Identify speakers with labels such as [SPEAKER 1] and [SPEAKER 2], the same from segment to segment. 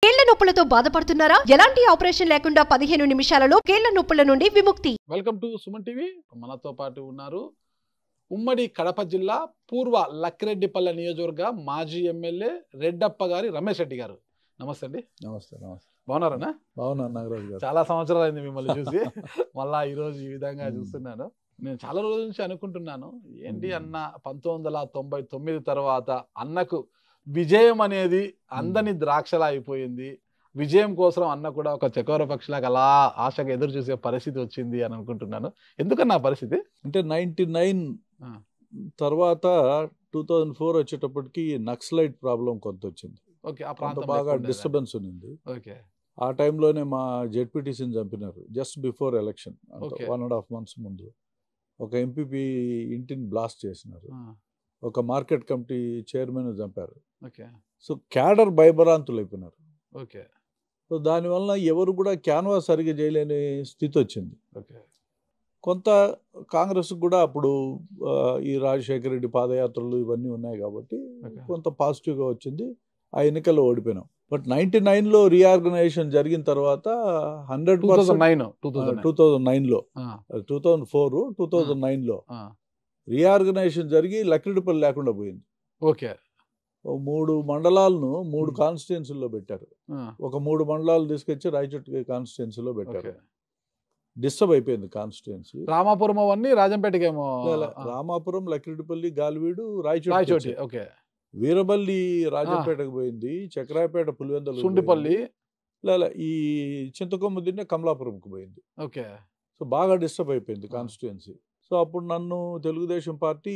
[SPEAKER 1] కీళ్ల నొప్పులతో బాధపడుతున్నారా ఎలాంటి ఆపరేషన్ లేకుండా పదిహేను నిమిషాలలో కీళ్ల నొప్పుల నుండి విముక్తి
[SPEAKER 2] వెల్కమ్ టు సుమన్ టీవీ మనతో పాటు ఉన్నారు ఉమ్మడి కడప జిల్లా పూర్వ లక్కిరెడ్డిపల్లె నియోజకవర్గ మాజీ ఎమ్మెల్యే రెడ్డప్ప గారి రమేష్ రెడ్డి గారు నమస్తే అండి
[SPEAKER 3] నమస్తే నమస్తే
[SPEAKER 2] బాగున్నారనా
[SPEAKER 3] బాగున్నా నాగరాజు గారు
[SPEAKER 2] చాలా సంవత్సరాలు అయింది మిమ్మల్ని చూసి మళ్ళా ఈ రోజు ఈ విధంగా
[SPEAKER 3] మ్మ్.
[SPEAKER 2] చూస్తున్నాను నేను చాలా రోజుల నుంచి అనుకుంటున్నాను ఏంటి
[SPEAKER 3] మ్మ్.
[SPEAKER 2] అన్న పంతొమ్మిది వందల తొంభై తొమ్మిది తర్వాత అన్నకు విజయం అనేది అందని ద్రాక్షలా అయిపోయింది విజయం కోసం అన్న కూడా ఒక చకోర పక్షిలాగా అలా ఆశగా ఎదురు చూసే పరిస్థితి వచ్చింది అని అనుకుంటున్నాను ఎందుకన్నా ఆ పరిస్థితి
[SPEAKER 3] అంటే నైన్టీ నైన్
[SPEAKER 2] ఆ.
[SPEAKER 3] తర్వాత టూ థౌజండ్ ఫోర్ వచ్చేటప్పటికి నక్సలైట్ ప్రాబ్లం కొంత వచ్చింది
[SPEAKER 2] ఓకే ఆ
[SPEAKER 3] కొంత
[SPEAKER 2] ప్రాంతం
[SPEAKER 3] బాగా డిస్టర్బెన్స్ ఉంది
[SPEAKER 2] ఓకే
[SPEAKER 3] ఆ టైంలోనే మా జెడ్పీటీసీని చంపినారు just before election
[SPEAKER 2] Okay.
[SPEAKER 3] One and half months ముందు ఒక ఎంపీపీ ఇంటిని బ్లాస్ట్ చేసినారు
[SPEAKER 2] ఆ,
[SPEAKER 3] ఒక మార్కెట్ కమిటీ చైర్మన్ చంపారు
[SPEAKER 2] ఓకే
[SPEAKER 3] సో క్యాడర్ భయభరాంతులు అయిపోయినారు
[SPEAKER 2] ఓకే
[SPEAKER 3] సో దానివల్ల ఎవరు కూడా క్యాన్వాస్ సరిగా చేయలేని స్థితి వచ్చింది
[SPEAKER 2] ఓకే
[SPEAKER 3] కొంత కాంగ్రెస్ కూడా అప్పుడు ఆ, ఈ రాజశేఖర రెడ్డి పాదయాత్రలు ఇవన్నీ ఉన్నాయి కాబట్టి
[SPEAKER 2] Okay.
[SPEAKER 3] కొంత పాజిటివ్గా వచ్చింది ఆ ఎన్నికల్లో ఓడిపోయినాం బట్ నైన్టీ నైన్లో రీఆర్గనైజేషన్ జరిగిన తర్వాత hundred
[SPEAKER 2] two thousand nine two
[SPEAKER 3] two
[SPEAKER 2] thousand
[SPEAKER 3] thousand నైన్లో two thousand four two thousand నైన్లో రీఆర్గనైజేషన్ జరిగి లక్కిడిపల్లి లేకుండా పోయింది
[SPEAKER 2] ఓకే
[SPEAKER 3] ఓ మూడు మండలాలను మూడు
[SPEAKER 2] Hmm.
[SPEAKER 3] కాన్స్టిట్యున్సీల్లో పెట్టారు ఒక మూడు మండలాలు తీసుకొచ్చి రాయచోటి కాన్స్టిట్యున్సీలో పెట్టారు
[SPEAKER 2] ఓకే
[SPEAKER 3] డిస్టర్బ్ అయిపోయింది కాన్స్టిట్యున్సీ
[SPEAKER 2] రామాపురం అవన్నీ రాజంపేటకేమో
[SPEAKER 3] రామాపురం లక్కిడిపల్లి గాలివీడు రాయచోటి
[SPEAKER 2] రాయచోటి ఓకే
[SPEAKER 3] వీరబల్లి రాజంపేటకు పోయింది చక్రాయపేట పులివెందలు
[SPEAKER 2] సుండిపల్లి
[SPEAKER 3] లేదా ఈ చింతకొమ్మ దిన్నే కమలాపురంకు పోయింది
[SPEAKER 2] ఓకే
[SPEAKER 3] సో బాగా డిస్టర్బ్ అయిపోయింది
[SPEAKER 2] ఆ.
[SPEAKER 3] కాన్స్టిట్యుయెన్సీ సో అప్పుడు నన్ను తెలుగుదేశం పార్టీ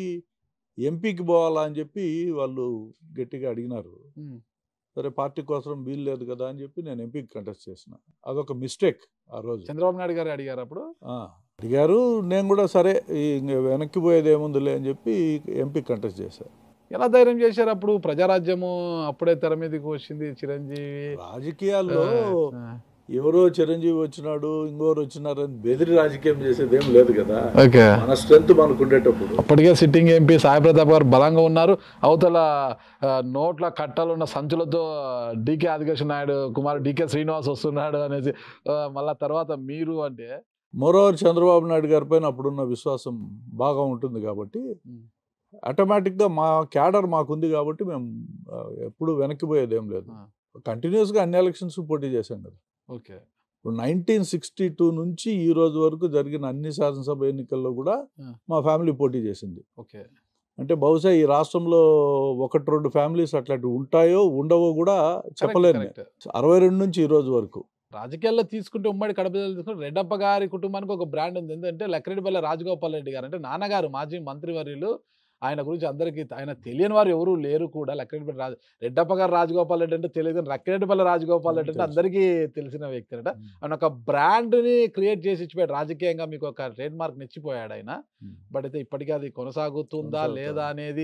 [SPEAKER 3] ఎంపీకి పోవాలా అని చెప్పి వాళ్ళు గట్టిగా అడిగినారు
[SPEAKER 2] ఉమ్,
[SPEAKER 3] సరే పార్టీ కోసం వీలు లేదు కదా అని చెప్పి నేను ఎంపీకి కంటెస్ట్ చేసిన అదొక మిస్టేక్ ఆ రోజు
[SPEAKER 2] చంద్రబాబు నాయుడు గారు అడిగారు అప్పుడు
[SPEAKER 3] ఆ, అడిగారు నేను కూడా సరే ఈ ఇంక వెనక్కి పోయేది ఏముందిలే అని చెప్పి ఎంపీ కంటెస్ట్ చేశాను
[SPEAKER 2] ఎలా ధైర్యం చేశారు అప్పుడు ప్రజారాజ్యము అప్పుడే తెర మీదకి వచ్చింది చిరంజీవి
[SPEAKER 3] రాజకీయాల్లో
[SPEAKER 2] ఆ,
[SPEAKER 3] ఎవరో చిరంజీవి వచ్చినాడు ఇంకోరు వచ్చినారని బెదిరి రాజకీయం చేసేది ఏం లేదు కదా
[SPEAKER 2] ఓకే
[SPEAKER 3] మన స్ట్రెంత్ మనకు ఉండేటప్పుడు
[SPEAKER 2] అప్పటికే సిట్టింగ్ ఎంపీ సాయి ప్రతాప్ గారు బలంగా ఉన్నారు అవతల ఆ, నోట్ల కట్టలు ఉన్న సంచులతో డికే ఆదికేశ్ నాయుడు కుమార్ డికే శ్రీనివాస్ వస్తున్నాడు అనేసి ఆ, మళ్ళా తర్వాత మీరు అంటే
[SPEAKER 3] మరోవర్ చంద్రబాబు నాయుడు గారి పైన అప్పుడున్న విశ్వాసం బాగా ఉంటుంది కాబట్టి
[SPEAKER 2] ఉమ్.
[SPEAKER 3] ఆటోమేటిక్గా మా క్యాడర్ మాకుంది కాబట్టి మేము ఆ, ఎప్పుడు వెనక్కి పోయేది ఏం లేదు
[SPEAKER 2] ఆ.
[SPEAKER 3] కంటిన్యూస్గా అన్ని ఎలక్షన్స్ పోటీ చేశాం కదా
[SPEAKER 2] ఓకే
[SPEAKER 3] ఇప్పుడు నైన్టీన్ సిక్స్టీ టూ నుంచి ఈ రోజు వరకు జరిగిన అన్ని శాసనసభ ఎన్నికల్లో కూడా
[SPEAKER 2] ఆ.
[SPEAKER 3] మా ఫ్యామిలీ పోటీ చేసింది
[SPEAKER 2] ఓకే
[SPEAKER 3] అంటే బహుశా ఈ రాష్ట్రంలో ఒకటి రెండు ఫ్యామిలీస్ అట్లాంటివి ఉంటాయో ఉండవో కూడా చెప్పలేను నేను.
[SPEAKER 2] కరెక్ట్
[SPEAKER 3] అరవై రెండు నుంచి ఈ రోజు వరకు
[SPEAKER 2] రాజకీయాల్లో తీసుకుంటే ఉమ్మడి కడప జిల్లాలో తీసుకుంటే రెడ్డప్ప గారి కుటుంబానికి ఒక బ్రాండ్ ఉంది ఎందుకంటే లక్కిరెడ్డిపల్లి రాజగోపాల్ రెడ్డి గారు అంటే నాన్నగారు మాజీ మంత్రివర్యులు ఆయన గురించి అందరికీ ఆయన తెలియని వారు ఎవరు లేరు కూడా లక్కిరెడ్డిపల్లి రాజు రెడ్డప్ప గారు రాజగోపాల్ రెడ్డి అంటే తెలియదు కానీ లక్కిరెడ్డిపల్లి రాజగోపాల్ రెడ్డి అంటే
[SPEAKER 3] తెలుసు.
[SPEAKER 2] అందరికీ తెలిసిన వ్యక్తి అంట ఆయన ఒక బ్రాండ్ ని క్రియేట్ చేసి ఇచ్చిపోయాడు రాజకీయంగా మీకు ఒక ట్రేడ్ మార్క్ నిచ్చిపోయాడు ఆయన బట్ అయితే ఇప్పటికీ అది కొనసాగుతుందా
[SPEAKER 3] కొనసాగుతోంది.
[SPEAKER 2] లేదా అనేది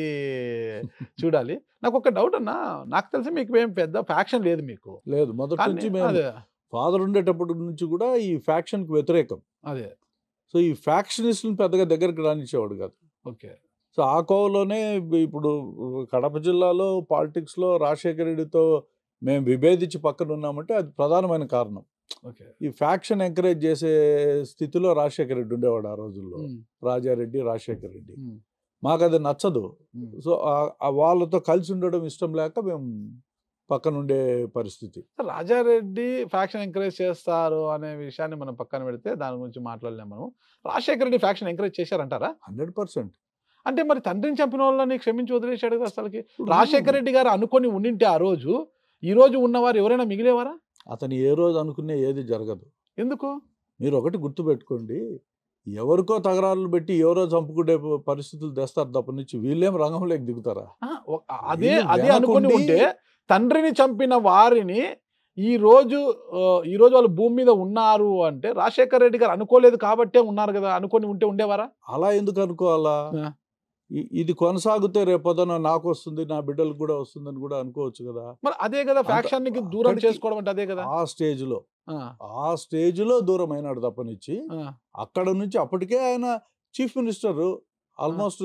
[SPEAKER 2] చూడాలి నాకు ఒక డౌట్ అన్నా నాకు తెలిసి మీకు ఏం పెద్ద ఫ్యాక్షన్ లేదు మీకు
[SPEAKER 3] లేదు మొదటి
[SPEAKER 2] కానీ
[SPEAKER 3] నుంచి మేము
[SPEAKER 2] అదే
[SPEAKER 3] ఫాదర్ ఉండేటప్పటి నుంచి కూడా ఈ ఫ్యాక్షన్ కి వ్యతిరేకం
[SPEAKER 2] అదే
[SPEAKER 3] సో ఈ ఫ్యాక్షనిస్ట్ని పెద్దగా దగ్గరికి రానిచ్చేవాడు కాదు
[SPEAKER 2] ఓకే
[SPEAKER 3] సో ఆ కోవలోనే ఇప్పుడు కడప జిల్లాలో పాలిటిక్స్లో రాజశేఖర రెడ్డితో మేము విభేదించి పక్కన ఉన్నామంటే అది ప్రధానమైన కారణం
[SPEAKER 2] ఓకే
[SPEAKER 3] ఈ ఫ్యాక్షన్ ఎంకరేజ్ చేసే స్థితిలో రాజశేఖర రెడ్డి ఉండేవాడు ఆ రోజుల్లో
[SPEAKER 2] ఉమ్,
[SPEAKER 3] రాజారెడ్డి రాజశేఖర రెడ్డి
[SPEAKER 2] ఉమ్,
[SPEAKER 3] మాకు అది నచ్చదు
[SPEAKER 2] ఉమ్.
[SPEAKER 3] సో ఆ- ఆ వాళ్ళతో కలిసి ఉండడం ఇష్టం లేక మేము పక్కన ఉండే పరిస్థితి
[SPEAKER 2] రాజారెడ్డి ఫ్యాక్షన్ ఎంకరేజ్ చేస్తారు అనే విషయాన్ని మనం పక్కన పెడితే దాని గురించి మాట్లాడలేము మనం రాజశేఖర రెడ్డి ఫ్యాక్షన్ ఎంకరేజ్ చేశారంటారా
[SPEAKER 3] హండ్రెడ్ పర్సెంట్
[SPEAKER 2] అంటే మరి తండ్రిని చంపిన వాళ్ళని క్షమించి వదిలేశాడు కదా అసలుకి రాజశేఖర రెడ్డి గారు అనుకొని ఉండింటే ఆ రోజు ఈ రోజు ఉన్నవారు ఎవరైనా మిగిలేవారా
[SPEAKER 3] అతను ఏ రోజు అనుకునే ఏది జరగదు
[SPEAKER 2] ఎందుకు
[SPEAKER 3] మీరు ఒకటి గుర్తుపెట్టుకోండి ఎవరికో తగరాలు పెట్టి ఎవరో చంపుకునే ప- పరిస్థితులు తెస్తారు తప్ప నుంచి వీళ్ళేం రంగంలోకి దిగుతారా
[SPEAKER 2] ఆ, ఒక- అదే
[SPEAKER 3] వీళ్ళు
[SPEAKER 2] అదే అనుకొని
[SPEAKER 3] వెనకుండి-
[SPEAKER 2] ఉంటే తండ్రిని చంపిన వారిని ఈ రోజు ఆ, ఈ రోజు వాళ్ళు భూమి మీద ఉన్నారు అంటే రాజశేఖర రెడ్డి గారు అనుకోలేదు కాబట్టే ఉన్నారు కదా అనుకొని ఉంటే ఉండేవారా
[SPEAKER 3] అలా ఎందుకు అనుకోవాలా
[SPEAKER 2] ఆ.
[SPEAKER 3] ఇ- ఇది కొనసాగితే రేపొద్దున నాకు వస్తుంది నా బిడ్డలకు కూడా వస్తుందని కూడా అనుకోవచ్చు కదా
[SPEAKER 2] మరి అదే కదా
[SPEAKER 3] అంత-
[SPEAKER 2] ఫ్యాక్షన్ కి దూరం
[SPEAKER 3] అక్కడికి-
[SPEAKER 2] చేసుకోవడం అంటే అదే కదా
[SPEAKER 3] ఆ స్టేజ్ లో
[SPEAKER 2] ఆ,
[SPEAKER 3] ఆ స్టేజ్ లో దూరం అయినాడు తప్పనిచ్చి
[SPEAKER 2] ఆ,
[SPEAKER 3] అక్కడ నుంచి అప్పటికే ఆయన చీఫ్ మినిస్టర్ ఆల్మోస్ట్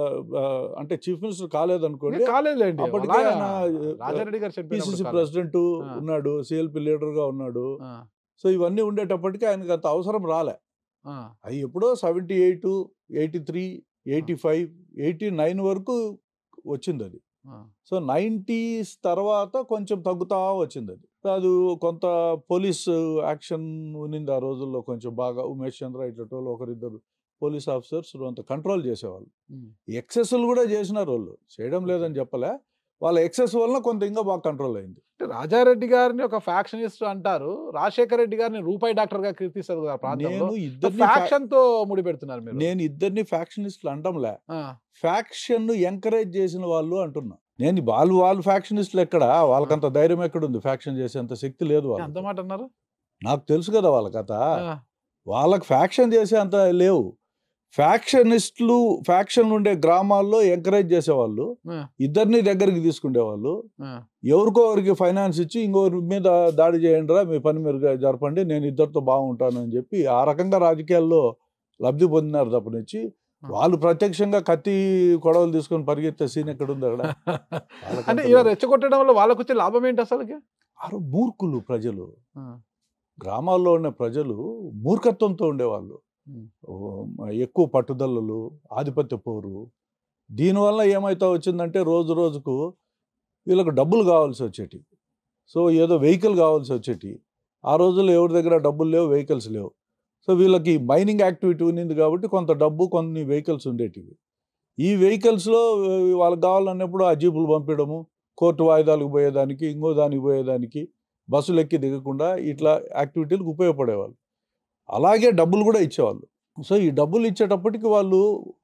[SPEAKER 3] అంటే చీఫ్ మినిస్టర్ కాలేదనుకోండి
[SPEAKER 2] ఇంకా కాలేదులేండి
[SPEAKER 3] అప్పటికే
[SPEAKER 2] అలాగా
[SPEAKER 3] ఆయన,
[SPEAKER 2] రాజారెడ్డి గారు
[SPEAKER 3] పిసిసి
[SPEAKER 2] చనిపోయినప్పుడు కాలేదు.
[SPEAKER 3] ప్రెసిడెంట్
[SPEAKER 2] ఆ.
[SPEAKER 3] ఉన్నాడు సిఎల్పి లీడర్ గా ఉన్నాడు
[SPEAKER 2] ఆ,
[SPEAKER 3] సో ఇవన్నీ ఉండేటప్పటికి ఆయనకు అంత అవసరం రాలే
[SPEAKER 2] ఆ,
[SPEAKER 3] అవి ఎప్పుడో seventy eight eighty three eighty five eighty nine వరకు వచ్చింది అది
[SPEAKER 2] ఆ.
[SPEAKER 3] సో నైంటీస్ తర్వాత కొంచెం తగ్గుతా వచ్చింది అది అది కొంత పోలీస్ యాక్షన్ ఉన్నింది ఆ రోజుల్లో కొంచెం బాగా ఉమేష్ చంద్ర ఇట్లటోళ్ళు ఒకరిద్దరు పోలీస్ ఆఫీసర్స్ అంత కంట్రోల్ చేసేవాళ్ళు
[SPEAKER 2] ఉమ్.
[SPEAKER 3] ఎక్సెస్లు కూడా చేసినారు వాళ్ళు చేయడం లేదని చెప్పలే వాళ్ళ ఎక్సెస్ వలన కొంత ఇంకా బాగా కంట్రోల్ అయింది
[SPEAKER 2] అంటే రాజారెడ్డి గారిని ఒక ఫ్యాక్షనిస్ట్ అంటారు రాజశేఖర రెడ్డి గారిని రూపాయి డాక్టర్ గా కీర్తిస్తారు కదా ఆ ప్రాంతంలో
[SPEAKER 3] నేను ఇద్దరిని fa-
[SPEAKER 2] ఫ్యాక్షన్ తో ముడిపెడుతున్నారు మీరు
[SPEAKER 3] నేను ఇద్దరిని ఫ్యాక్షనిస్టులు అంటంలే
[SPEAKER 2] ఆ,
[SPEAKER 3] ఫ్యాక్షన్ ఎంకరేజ్ చేసిన వాళ్ళు అంటున్నా నేను వాళ్ళు వాళ్ళు ఫ్యాక్షనిస్టులు ఎక్కడ వాళ్ళకంత ధైర్యం ఎక్కడ ఉంది ఫ్యాక్షన్ చేసేంత శక్తి లేదు
[SPEAKER 2] అంత
[SPEAKER 3] వాళ్ళకి
[SPEAKER 2] మాట అన్నారు
[SPEAKER 3] నాకు తెలుసు కదా వాళ్ళ కథ
[SPEAKER 2] ఆ,
[SPEAKER 3] వాళ్ళకి ఫ్యాక్షన్ చేసే అంత లేవు ఫ్యాక్షనిస్టులు ఫ్యాక్షన్ ఉండే గ్రామాల్లో ఎంకరేజ్ చేసేవాళ్ళు
[SPEAKER 2] ఆ,
[SPEAKER 3] ఇద్దరిని దగ్గరికి తీసుకునేవాళ్ళు
[SPEAKER 2] ఆ,
[SPEAKER 3] ఎవరికో ఒకరికి ఫైనాన్స్ ఇచ్చి ఇంకొకరి మీద దాడి చేయండిరా మీ పని మీరు జరపండి నేను ఇద్దరితో బాగుంటాను అని చెప్పి ఆ రకంగా రాజకీయాల్లో లబ్ధి పొందినారు తప్పనిచ్చి వాళ్ళు ప్రత్యక్షంగా కత్తి కొడవలు తీసుకొని పరిగెత్తే సీన్ ఎక్కడ ఉంది అక్కడ
[SPEAKER 2] అంటే ఇలా రెచ్చగొట్టడం వల్ల వాళ్ళకు వచ్చే లాభం ఏంటి అసలుకి
[SPEAKER 3] ఆరు మూర్ఖులు ప్రజలు
[SPEAKER 2] ఆ,
[SPEAKER 3] గ్రామాల్లో ఉన్న ప్రజలు మూర్ఖత్వంతో ఉండేవాళ్ళు
[SPEAKER 2] ఉమ్.
[SPEAKER 3] ఓ, ఎక్కువ పట్టుదలలు ఆధిపత్య పోరు దీనివల్ల ఏమైతా వచ్చిందంటే రోజు రోజుకు వీళ్ళకు డబ్బులు కావాల్సి వచ్చేటి సో ఏదో వెహికల్ కావాల్సి వచ్చేటి ఆ రోజుల్లో ఎవరి దగ్గర డబ్బులు లేవు వెహికల్స్ లేవు సో వీళ్ళకి మైనింగ్ యాక్టివిటీ ఉన్నింది కాబట్టి కొంత డబ్బు కొన్ని వెహికల్స్ ఉండేటివి ఈ వెహికల్స్లో వాళ్ళకి కావాలన్నప్పుడు ఆ జీపులు పంపించడము కోర్టు వాయిదాలకు పోయేదానికి ఇంకో దానికి పోయేదానికి బస్సులు ఎక్కి దిగకుండా ఇట్లా యాక్టివిటీలకు ఉపయోగపడేవాళ్ళు అలాగే డబ్బులు కూడా ఇచ్చేవాళ్ళు సో ఈ డబ్బులు ఇచ్చేటప్పటికి వాళ్ళు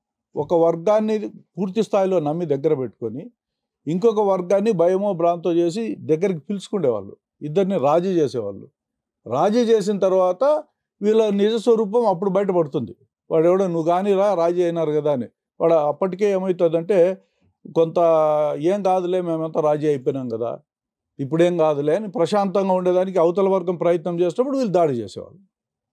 [SPEAKER 3] ఒక వర్గాన్ని పూర్తి స్థాయిలో నమ్మి దగ్గర పెట్టుకొని ఇంకొక వర్గాన్ని భయమో భ్రాంతో చేసి దగ్గరికి పిలుచుకునేవాళ్ళు ఇద్దరిని రాజీ చేసేవాళ్ళు రాజీ చేసిన తర్వాత వీళ్ళ నిజ స్వరూపం అప్పుడు బయటపడుతుంది వాడు ఎవడో నువ్వు కానీరా రాజీ అయినారు కదా అని వాడు అప్పటికే ఏమవుతుందంటే కొంత ఏం కాదులే మేమంతా రాజీ అయిపోయినాం కదా ఇప్పుడేం కాదులే అని ప్రశాంతంగా ఉండేదానికి అవతల వర్గం ప్రయత్నం చేసినప్పుడు వీళ్ళు దాడి చేసేవాళ్ళు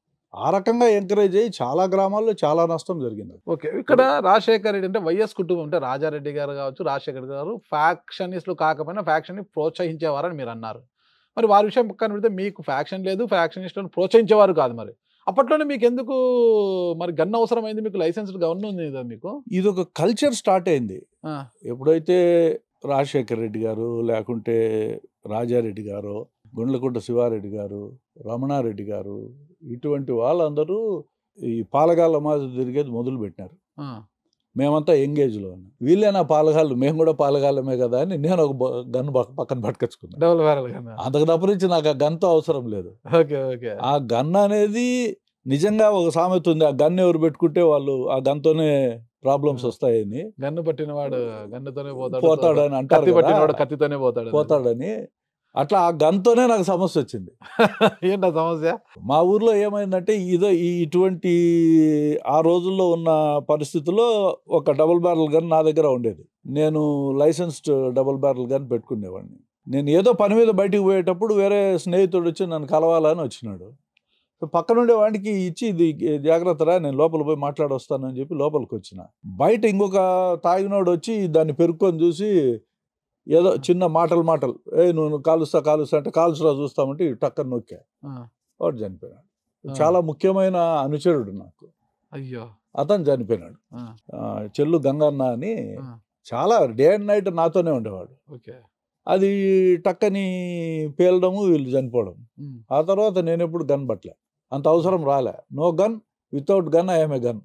[SPEAKER 3] ఆ రకంగా ఎంకరేజ్ అయ్యి చాలా గ్రామాల్లో చాలా నష్టం జరిగింది
[SPEAKER 2] ఓకే ఇక్కడ రాజశేఖర రెడ్డి అంటే వైఎస్ కుటుంబం అంటే రాజారెడ్డి గారు కావచ్చు రాజశేఖర్ గారు ఫ్యాక్షనిస్టులు కాకపోయినా ఫ్యాక్షన్ ని ప్రోత్సహించేవారని మీరు అన్నారు మరి వారి విషయం పక్కన పెడితే మీకు ఫ్యాక్షన్ లేదు ఫ్యాక్షనిస్టులను ప్రోత్సహించేవారు కాదు మరి అప్పట్లోనే మీకు ఎందుకు మరి గన్ అవసరమైంది మీకు లైసెన్స్డ్ గన్ ఉంది కదా మీకు
[SPEAKER 3] ఇది ఒక కల్చర్ స్టార్ట్ అయింది
[SPEAKER 2] ఆ,
[SPEAKER 3] ఎప్పుడైతే రాజశేఖర్ రెడ్డి గారు లేకుంటే రాజారెడ్డి గారు గుండ్లకుంట శివారెడ్డి గారు రమణారెడ్డి గారు ఇటువంటి వాళ్ళందరూ ఈ పాలగాళ్ళ మాదిరి తిరిగేది మొదలు పెట్టినారు
[SPEAKER 2] ఆ,
[SPEAKER 3] మేమంతా ఎంగేజ్లో ఉన్నాం వీళ్ళేనా పాలగాళ్ళు మేము కూడా పాలగాళ్ళమే కదా అని నేను ఒక బ- గన్ పక్క- పక్కన పట్టుకొచ్చుకున్నాను
[SPEAKER 2] డబుల్ బ్యారల్ గన్
[SPEAKER 3] అంతకు తప్పరించి నాకు ఆ గన్తో అవసరం లేదు
[SPEAKER 2] ఓకే ఓకే
[SPEAKER 3] ఆ గన్ అనేది నిజంగా ఒక సామెత ఉంది ఆ గన్ ఎవరు పెట్టుకుంటే వాళ్ళు ఆ గన్తోనే ప్రాబ్లమ్స్ వస్తాయని
[SPEAKER 2] గన్ను పట్టిన వాడు గన్నుతోనే పోతాడు
[SPEAKER 3] పోతాడని అంటారు
[SPEAKER 2] కత్తి పట్టిన వాడు
[SPEAKER 3] కదా,
[SPEAKER 2] కత్తితోనే పోతాడు
[SPEAKER 3] పోతాడని అట్లా ఆ గన్తోనే నాకు సమస్య వచ్చింది
[SPEAKER 2] ఏంటా సమస్య
[SPEAKER 3] మా ఊర్లో ఏమైందంటే ఇదో ఈ ఇటువంటి ఆ రోజుల్లో ఉన్న పరిస్థితుల్లో ఒక డబుల్ బ్యారల్ గన్ నా దగ్గర ఉండేది నేను లైసెన్స్డ్ డబుల్ బ్యారల్ గన్ పెట్టుకునేవాడిని నేను ఏదో పని మీద బయటికి పోయేటప్పుడు వేరే స్నేహితుడు వచ్చి నన్ను కలవాలని వచ్చినాడు సో పక్కన ఉండే వాడికి ఇచ్చి ఇది జాగ్రత్తరా నేను లోపల పోయి మాట్లాడొస్తానని చెప్పి లోపలికి వచ్చిన బయట ఇంకొక తాగినోడు వచ్చి దాన్ని పెరుక్కొని చూసి ఏదో చిన్న మాటలు మాటలు ఏ నువ్వు కాలుస్తా కాలుస్తా అంటే కాల్చురా చూస్తామంటే ఈ టక్కన నొక్కా
[SPEAKER 2] ఆ,
[SPEAKER 3] వాడు చనిపోయినాడు
[SPEAKER 2] ఆ.
[SPEAKER 3] చాలా ముఖ్యమైన అనుచరుడు నాకు
[SPEAKER 2] అయ్యో
[SPEAKER 3] అతను చనిపోయినాడు
[SPEAKER 2] ఆ,
[SPEAKER 3] ఆ, చెల్లు గంగన్న అని
[SPEAKER 2] ఆ,
[SPEAKER 3] చాలా డే అండ్ నైట్ నాతోనే ఉండేవాడు
[SPEAKER 2] ఓకే
[SPEAKER 3] అది టక్కని పేలడము వీళ్ళు చనిపోవడం
[SPEAKER 2] ఉమ్.
[SPEAKER 3] ఆ తర్వాత నేను ఎప్పుడు గన్ పట్టలే అంత అవసరం రాలే no gun without gun I'm gun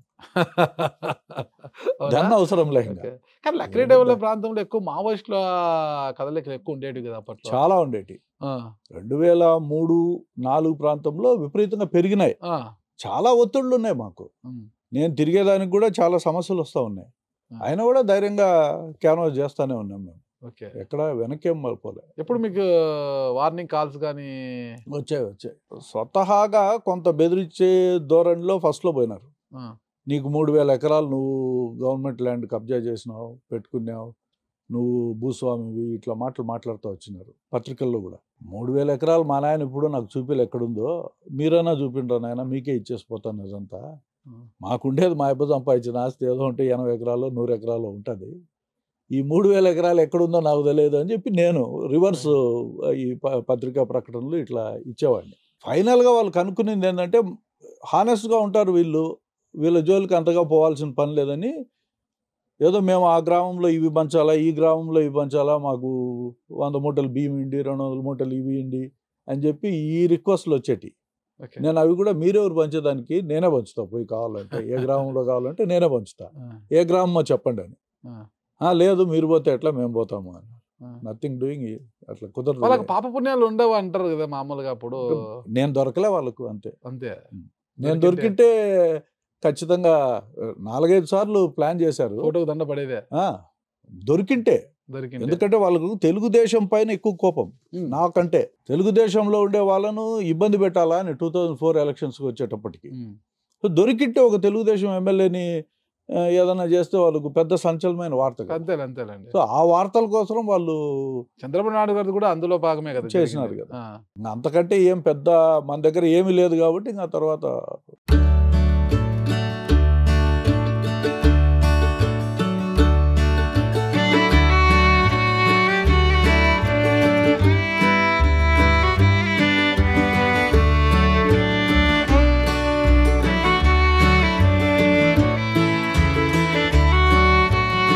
[SPEAKER 2] అవునా?
[SPEAKER 3] గన్ అవసరం లేక
[SPEAKER 2] ఓకే. కానీ లక్రీడేవుల ప్రాంతంలో ఎక్కువ మావోయిస్టుల కదలికలు ఎక్కువ ఉండేవి కదా అప్పట్లో
[SPEAKER 3] చాలా ఉండేటి
[SPEAKER 2] ఆ,
[SPEAKER 3] రెండు వేల మూడు నాలుగు ప్రాంతంలో విపరీతంగా పెరిగినాయి
[SPEAKER 2] ఆ,
[SPEAKER 3] చాలా ఒత్తిళ్ళు ఉన్నాయి మాకు
[SPEAKER 2] ఉమ్,
[SPEAKER 3] నేను తిరిగేదానికి కూడా చాలా సమస్యలు వస్తూ ఉన్నాయి
[SPEAKER 2] ఆ.
[SPEAKER 3] అయినా కూడా ధైర్యంగా క్యాన్వాస్ చేస్తానే ఉన్నాం మేము
[SPEAKER 2] ఓకే
[SPEAKER 3] ఎక్కడ వెనకేం మళ్ళపోలే
[SPEAKER 2] ఎప్పుడు మీకు వార్నింగ్ కాల్స్ కానీ
[SPEAKER 3] వచ్చాయి వచ్చాయి స్వతహాగా కొంత బెదిరించే ధోరణిలో ఫస్ట్లో పోయినారు
[SPEAKER 2] ఆ,
[SPEAKER 3] నీకు మూడు వేల ఎకరాలు నువ్వు గవర్నమెంట్ ల్యాండ్ కబ్జా చేసినావు పెట్టుకున్నావు నువ్వు భూస్వామివి ఇట్లా మాటలు మాట్లాడుతూ వచ్చినారు పత్రికల్లో కూడా మూడు వేల ఎకరాలు మా నాయన ఇప్పుడు నాకు చూపిలు ఎక్కడుందో మీరైనా చూపిండ్రా నాయన మీకే ఇచ్చేసిపోతాను ఇదంతా మాకుండేది మా అబ్బ సంపాదించిన ఆస్తి ఏదో ఉంటే ఎనభై ఎకరాలు నూరు ఎకరాలు ఉంటుంది ఈ మూడు వేల ఎకరాలు ఎక్కడుందో నాకు తెలియదు అని చెప్పి నేను రివర్స్ ఈ ప- పత్రికా ప్రకటనలు ఇట్లా ఇచ్చేవాడిని ఫైనల్గా వాళ్ళు కనుక్కునేది ఏంటంటే హానెస్ట్గా ఉంటారు వీళ్ళు వీళ్ళ జోలికి అంతగా పోవాల్సిన పని లేదని ఏదో మేము ఆ గ్రామంలో ఇవి పంచాలా ఈ గ్రామంలో ఇవి పంచాలా మాకు వంద మూటలు బియ్యం ఇండి రెండు వందల మూటలు ఇవి ఇండి అని చెప్పి ఈ రిక్వెస్ట్లు వచ్చేటి
[SPEAKER 2] ఓకే
[SPEAKER 3] నేను అవి కూడా మీరెవరు పంచేదానికి నేనే పంచుతా పోయి కావాలంటే ఏ గ్రామంలో కావాలంటే నేనే పంచుతా
[SPEAKER 2] ఆ,
[SPEAKER 3] ఏ గ్రామమో చెప్పండి అని
[SPEAKER 2] ఆ,
[SPEAKER 3] "ఆ, లేదు మీరు పోతే ఎట్లా మేము పోతాము అని
[SPEAKER 2] ఆ.
[SPEAKER 3] నథింగ్ డూయింగ్ అట్లా
[SPEAKER 2] వాళ్ళకి
[SPEAKER 3] కుదరదు
[SPEAKER 2] పాప పుణ్యాలు ఉండవు అంటారు కదా మామూలుగా అప్పుడు
[SPEAKER 3] నేను దొరకలే వాళ్ళకు అంతే
[SPEAKER 2] అంతే
[SPEAKER 3] నేను
[SPEAKER 2] దొరికితే-
[SPEAKER 3] దొరికితే ఖచ్చితంగా ఆ, నాలుగైదు సార్లు ప్లాన్ చేశారు
[SPEAKER 2] ఫోటోకు దండ పడేదే
[SPEAKER 3] ఆ, దొరికింటే
[SPEAKER 2] దొరికింది
[SPEAKER 3] ఎందుకంటే వాళ్ళకు తెలుగుదేశం పైన ఎక్కువ కోపం నాకంటే తెలుగుదేశంలో ఉండే వాళ్ళను ఇబ్బంది పెట్టాలా అని టూ థౌజండ్ ఫోర్ ఎలక్షన్స్కి వచ్చేటప్పటికి సో దొరికితే ఒక తెలుగుదేశం ఎమ్మెల్యేని ఆ, ఏదైనా చేస్తే వాళ్ళకు పెద్ద సంచలనమైన వార్త కదా.
[SPEAKER 2] అంతేలే అంతేలేండి
[SPEAKER 3] సో ఆ వార్తల కోసం వాళ్ళు
[SPEAKER 2] చంద్రబాబు నాయుడు గారు కూడా అందులో భాగమే కదా
[SPEAKER 3] చేసినారు
[SPEAKER 2] జరిగింది.
[SPEAKER 3] కదా.
[SPEAKER 2] ఆ,
[SPEAKER 3] ఇంకా అంతకంటే ఏం పెద్ద మన దగ్గర ఏమీ లేదు కాబట్టి ఇంకా తర్వాత